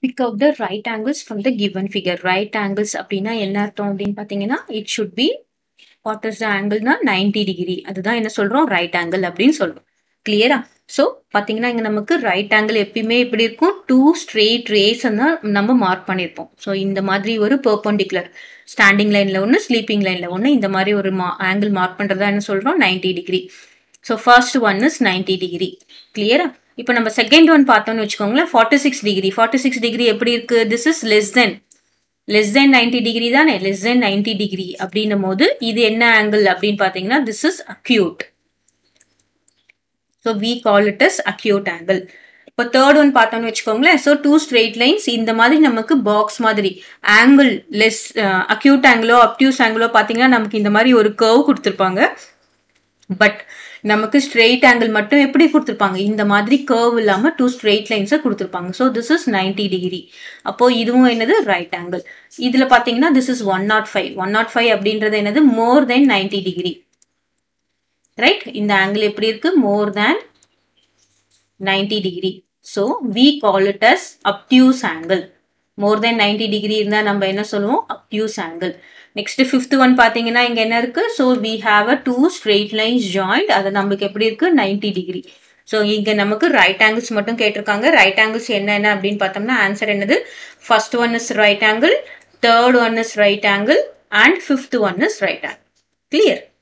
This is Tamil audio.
big out the right angles from the given figure right angles அப்படின்னா என்ன அர்த்தம் அப்படின்னு பார்த்தீங்கன்னா it should be what is the ஆங்கிள்னா நைன்டி டிகிரி அதுதான் என்ன சொல்றோம் ரைட் ஆங்கிள் அப்படின்னு சொல்றோம் கிளியரா ஸோ பார்த்தீங்கன்னா இங்கே நமக்கு ரைட் ஆங்கிள் எப்பயுமே எப்படி இருக்கும் டூ ஸ்ட்ரெயிட் ரேஸ் தான் நம்ம மார்க் பண்ணியிருப்போம் ஸோ இந்த மாதிரி ஒரு பெர்பண்டிகுலர் ஸ்டாண்டிங் லைனில் ஒன்று ஸ்லீப்பிங் லைனில் ஒன்று இந்த மாதிரி ஒரு மா ஆங்கிள் மார்க் பண்ணுறதா என்ன சொல்கிறோம் ninety degree so first one is ninety degree கிளியரா இப்போ நம்ம செகண்ட் ஒன் பார்த்தோம்னு வச்சுக்கோங்களேன் forty six degree forty six degree எப்படி இருக்கு this is less than less than ninety degree தானே லெஸ் தென் நைன்டி டிகிரி அப்படின்னும் போது இது என்ன ஆங்கிள் அப்படின்னு பார்த்தீங்கன்னா this is acute so we call it as acute angle இப்போ தேர்ட் ஒன் பார்த்தோம்னு வச்சுக்கோங்களேன் ஸோ டூ ஸ்ட்ரெயிட் லைன்ஸ் இந்த மாதிரி நமக்கு பாக்ஸ் மாதிரி ஆங்கிள் லெஸ் அக்யூட் ஆங்கிளோ அப்டியூஸ் ஆங்கிளோ பார்த்தீங்கன்னா நமக்கு இந்த மாதிரி ஒரு கர்வ் கொடுத்துருப்பாங்க பட் நமக்கு ஸ்ட்ரெயிட் ஆங்கிள் மட்டும் எப்படி கொடுத்துருப்பாங்க இந்த மாதிரி கர்வ் இல்லாமல் டூ ஸ்ட்ரெயிட் லைன்ஸை கொடுத்துருப்பாங்க so this is ninety degree அப்போ இதுவும் என்னது ரைட் ஆங்கிள் இதில் பார்த்தீங்கன்னா this is one nought five one nought five அப்படின்றது என்னது more than ninety degree right இந்த ஆங்கிள் எப்படி இருக்கு more than ninety degree so we call it as obtuse angle more than ninety degree இருந்தால் நம்ம என்ன சொல்லுவோம் obtuse angle next fifth one பார்த்தீங்கன்னா இங்கே என்ன இருக்கு so we have a two straight lines joint அது நம்மளுக்கு எப்படி இருக்கு நைன்டி டிகிரி ஸோ இங்கே நமக்கு ரைட் ஆங்கிள்ஸ் மட்டும் கேட்டிருக்காங்க ரைட் ஆங்கிள்ஸ் என்னென்ன அப்படின்னு பார்த்தோம்னா ஆன்சர் என்னது first one is right angle third one is right angle and fifth one is right angle clear